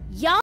யார்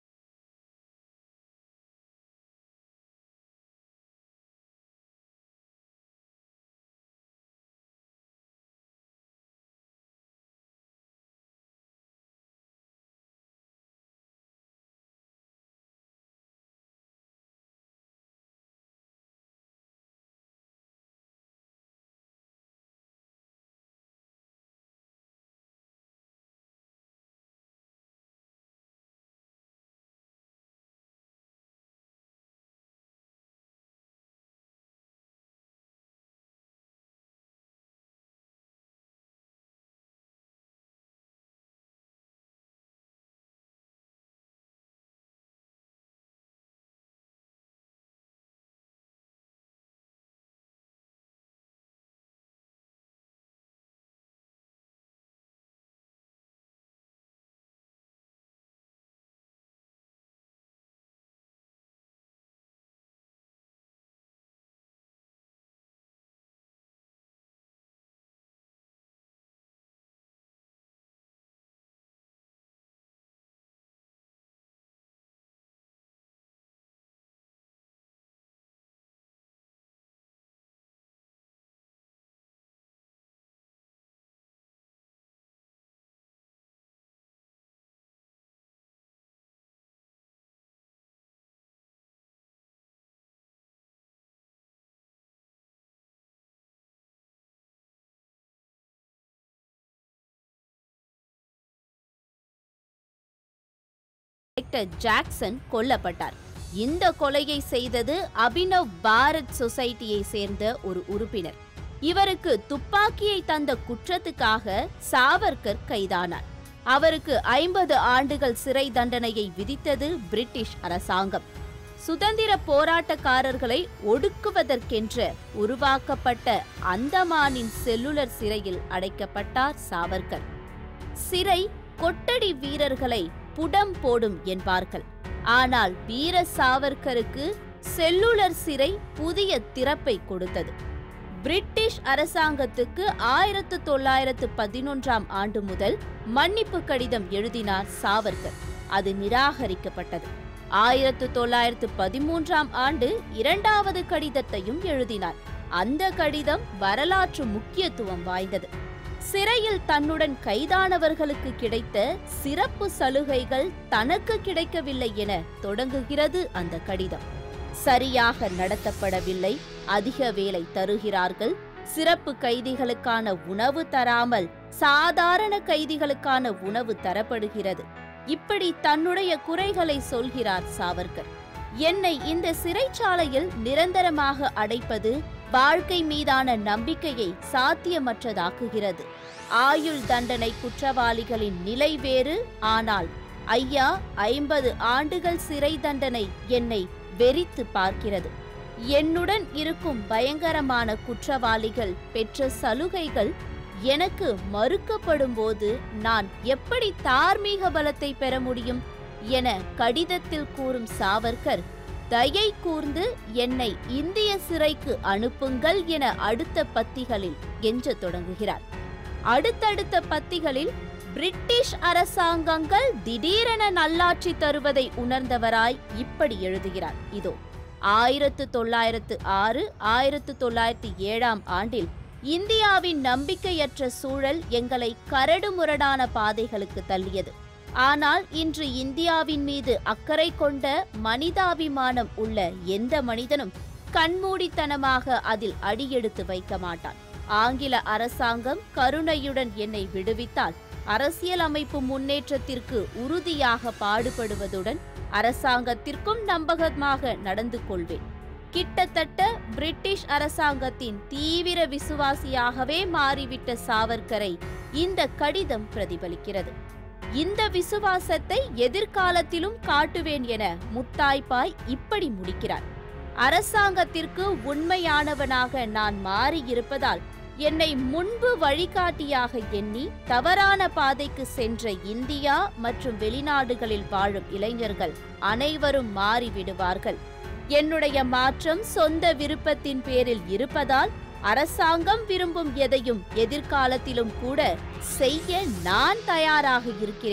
director Jackson கொல்லப்பட்டார் இந்த கொலையை செய்தது அபினவ் பாரத் சொசைட்டியை சேர்ந்த ஒரு உறுப்பினர் இவருக்கு துப்பாக்கியை தந்த குற்றத்துக்காக சாவர்கர் கைதானார் அவருக்கு ஐம்பது ஆண்டுகள் சிறை தண்டனையை விதித்தது பிரிட்டிஷ் அரசாங்கம் சுதந்திர போராட்டக்காரர்களை ஒடுக்குவதற்கென்ற உருவாக்கப்பட்ட அந்தமானின் செல்லுலர் சிறையில் அடைக்கப்பட்டார் சாவர்கர் சிறை கொட்டடி வீரர்களை புடம் போடும் என்பார்கள் ஆனால் வீர சாவர்கருக்கு செல்லுலர் சிறை புதிய திறப்பை கொடுத்தது பிரிட்டிஷ் அரசாங்கத்துக்கு ஆயிரத்து தொள்ளாயிரத்து பதினொன்றாம் ஆண்டு முதல் மன்னிப்பு கடிதம் எழுதினார் சாவர்கர் அது நிராகரிக்கப்பட்டது ஆயிரத்து தொள்ளாயிரத்து பதிமூன்றாம் ஆண்டு இரண்டாவது கடிதத்தையும் எழுதினார் அந்த கடிதம் வரலாற்று முக்கியத்துவம் வாய்ந்தது சிறையில் தன்னுடன் கைதானவர்களுக்கு கிடைத்த சிறப்பு சலுகைகள் தனக்கு கிடைக்கவில்லை என தொடங்குகிறது அந்த கடிதம் சரியாக நடத்தப்படவில்லை அதிக வேலை தருகிறார்கள் சிறப்பு கைதிகளுக்கான உணவு தராமல் சாதாரண கைதிகளுக்கான உணவு தரப்படுகிறது இப்படி தன்னுடைய குறைகளை சொல்கிறார் சாவர்கர் என்னை இந்த சிறைச்சாலையில் நிரந்தரமாக அடைப்பது வாழ்க்கை மீதான நம்பிக்கையை சாத்தியமற்றதாக்குகிறது ஆயுள் தண்டனை குற்றவாளிகளின் நிலை வேறு ஆனால் ஐயா ஐம்பது ஆண்டுகள் சிறை தண்டனை என்னை வெறித்து பார்க்கிறது என்னுடன் இருக்கும் பயங்கரமான குற்றவாளிகள் பெற்ற சலுகைகள் எனக்கு மறுக்கப்படும்போது நான் எப்படி தார்மீக பலத்தை பெற முடியும் என கடிதத்தில் கூறும் சாவர்கர் தயை கூர்ந்து என்னை இந்திய சிறைக்கு அனுப்புங்கள் என அடுத்த பத்திகளில் எஞ்சத் தொடங்குகிறார் அடுத்தடுத்த பத்திகளில் பிரிட்டிஷ் அரசாங்கங்கள் திடீரென நல்லாட்சி தருவதை உணர்ந்தவராய் இப்படி எழுதுகிறார் இதோ ஆயிரத்து தொள்ளாயிரத்து ஆறு ஆயிரத்து தொள்ளாயிரத்து ஏழாம் ஆண்டில் இந்தியாவின் நம்பிக்கையற்ற சூழல் எங்களை கரடுமுரடான பாதைகளுக்கு தள்ளியது ஆனால் இன்று இந்தியாவின் மீது அக்கறை கொண்ட மனிதாபிமானம் உள்ள எந்த மனிதனும் கண்மூடித்தனமாக அதில் அடியெடுத்து வைக்க மாட்டான் ஆங்கில அரசாங்கம் கருணையுடன் என்னை விடுவித்தால் அரசியல் அமைப்பு முன்னேற்றத்திற்கு உறுதியாக பாடுபடுவதுடன் அரசாங்கத்திற்கும் நம்பகமாக நடந்து கொள்வேன் கிட்டத்தட்ட பிரிட்டிஷ் அரசாங்கத்தின் தீவிர விசுவாசியாகவே மாறிவிட்ட சாவர்கரை இந்த கடிதம் பிரதிபலிக்கிறது இந்த விசுவாசத்தை எதிர்காலத்திலும் காட்டுவேன் என முத்தாய்ப்பாய் இப்படி முடிக்கிறார் அரசாங்கத்திற்கு உண்மையானவனாக நான் மாறியிருப்பதால் என்னை முன்பு வழிகாட்டியாக எண்ணி தவறான பாதைக்கு சென்ற இந்தியா மற்றும் வெளிநாடுகளில் வாழும் இளைஞர்கள் அனைவரும் மாறிவிடுவார்கள் என்னுடைய மாற்றம் சொந்த விருப்பத்தின் பேரில் இருப்பதால் அரசாங்கம் விரும்பும் எதையும் எதிர்காலத்திலும் கூட செய்ய நான் தயாராக இருக்கிறேன்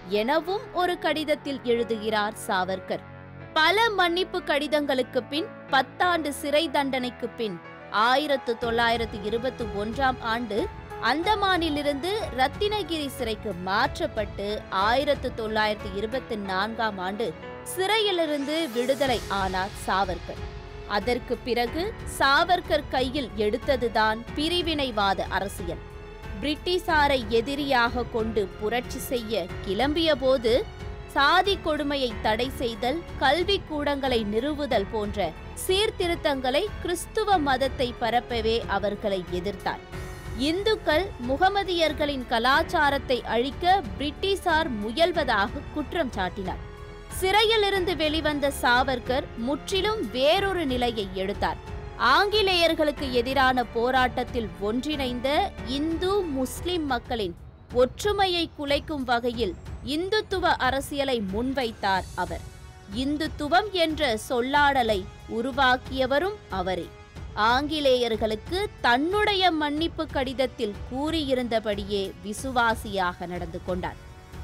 எனவும் ஒரு கடிதத்தில் எழுதுகிறார் சாவர்கர் பல மன்னிப்பு கடிதங்களுக்கு பின் பத்தாண்டு சிறை தண்டனைக்கு பின் ஆயிரத்து தொள்ளாயிரத்து இருபத்தி ஒன்றாம் ஆண்டு அந்தமானிலிருந்து ரத்தினகிரி சிறைக்கு மாற்றப்பட்டு ஆயிரத்து தொள்ளாயிரத்து இருபத்தி நான்காம் ஆண்டு சிறையிலிருந்து விடுதலை ஆனார் சாவர்கர் அதற்கு பிறகு சாவர்கர் கையில் எடுத்ததுதான் பிரிவினைவாத அரசியல் பிரிட்டிஷாரை எதிரியாக கொண்டு புரட்சி செய்ய கிளம்பிய போது சாதி கொடுமையை தடை செய்தல் கல்வி கூடங்களை நிறுவுதல் போன்ற சீர்திருத்தங்களை கிறிஸ்துவ மதத்தை பரப்பவே அவர்களை எதிர்த்தார் இந்துக்கள் முகமதியர்களின் கலாச்சாரத்தை அழிக்க பிரிட்டிஷார் முயல்வதாக குற்றம் சாட்டினார் சிறையிலிருந்து வெளிவந்த சாவர்கர் முற்றிலும் வேறொரு நிலையை எடுத்தார் ஆங்கிலேயர்களுக்கு எதிரான போராட்டத்தில் ஒன்றிணைந்த இந்து முஸ்லிம் மக்களின் ஒற்றுமையை குலைக்கும் வகையில் இந்துத்துவ அரசியலை முன்வைத்தார் அவர் இந்துத்துவம் என்ற சொல்லாடலை உருவாக்கியவரும் அவரே ஆங்கிலேயர்களுக்கு தன்னுடைய மன்னிப்பு கடிதத்தில் கூறியிருந்தபடியே விசுவாசியாக நடந்து கொண்டார்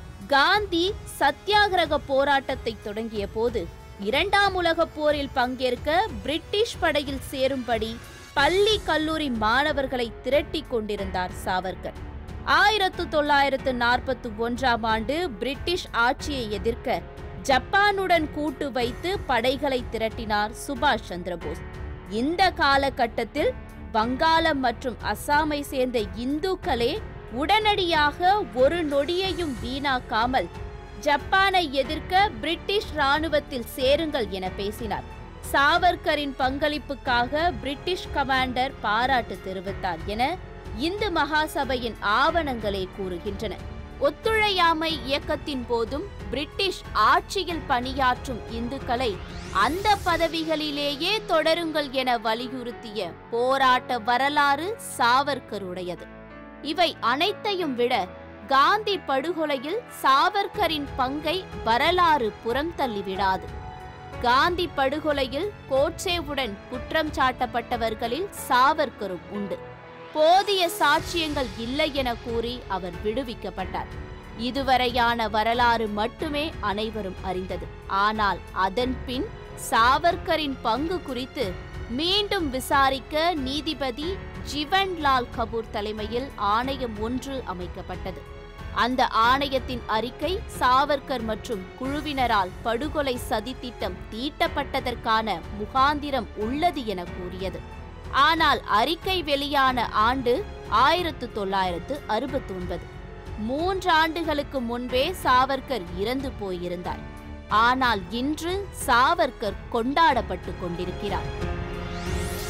காந்தி சத்தியாகிரக போராட்டத்தை தொடங்கிய போது இரண்டாம் உலகப் போரில் பங்கேற்க பிரிட்டிஷ் படையில் சேரும்படி பள்ளி கல்லூரி மாணவர்களை திரட்டிக் கொண்டிருந்தார் சாவர்கர் ஆயிரத்து தொள்ளாயிரத்து நாற்பத்தி ஒன்றாம் ஆண்டு பிரிட்டிஷ் ஆட்சியை எதிர்க்க ஜப்பானுடன் கூட்டு வைத்து படைகளை திரட்டினார் சுபாஷ் சந்திரபோஸ் இந்த காலகட்டத்தில் வங்காளம் மற்றும் அஸ்ஸாமை சேர்ந்த இந்துக்களே உடனடியாக ஒரு நொடியையும் வீணாக்காமல் ஜப்பானை எதிர்க்க பிரிட்டிஷ் ராணுவத்தில் சேருங்கள் என பேசினார் சாவர்கரின் பங்களிப்புக்காக பிரிட்டிஷ் கமாண்டர் பாராட்டு தெரிவித்தார் என இந்து மகாசபையின் ஆவணங்களே கூறுகின்றன ஒத்துழையாமை இயக்கத்தின் போதும் பிரிட்டிஷ் ஆட்சியில் பணியாற்றும் இந்துக்களை அந்த பதவிகளிலேயே தொடருங்கள் என வலியுறுத்திய போராட்ட வரலாறு சாவர்கருடையது இவை அனைத்தையும் விட காந்தி படுகொலையில் சாவர்கரின் பங்கை வரலாறு புறம் தள்ளிவிடாது காந்தி படுகொலையில் கோட்சேவுடன் குற்றம் சாட்டப்பட்டவர்களில் சாவர்கரும் உண்டு போதிய சாட்சியங்கள் இல்லை என கூறி அவர் விடுவிக்கப்பட்டார் இதுவரையான வரலாறு மட்டுமே அனைவரும் அறிந்தது ஆனால் அதன் பின் சாவர்கரின் பங்கு குறித்து மீண்டும் விசாரிக்க நீதிபதி ஜிவன்லால் கபூர் தலைமையில் ஆணையம் ஒன்று அமைக்கப்பட்டது அந்த ஆணையத்தின் அறிக்கை சாவர்கர் மற்றும் குழுவினரால் படுகொலை சதித்திட்டம் தீட்டப்பட்டதற்கான முகாந்திரம் உள்ளது என கூறியது ஆனால் அறிக்கை வெளியான ஆண்டு ஆயிரத்து தொள்ளாயிரத்து அறுபத்தி ஒன்பது மூன்றாண்டுகளுக்கு முன்பே சாவர்கர் இறந்து போயிருந்தார் ஆனால் இன்று சாவர்கர் கொண்டாடப்பட்டு கொண்டிருக்கிறார்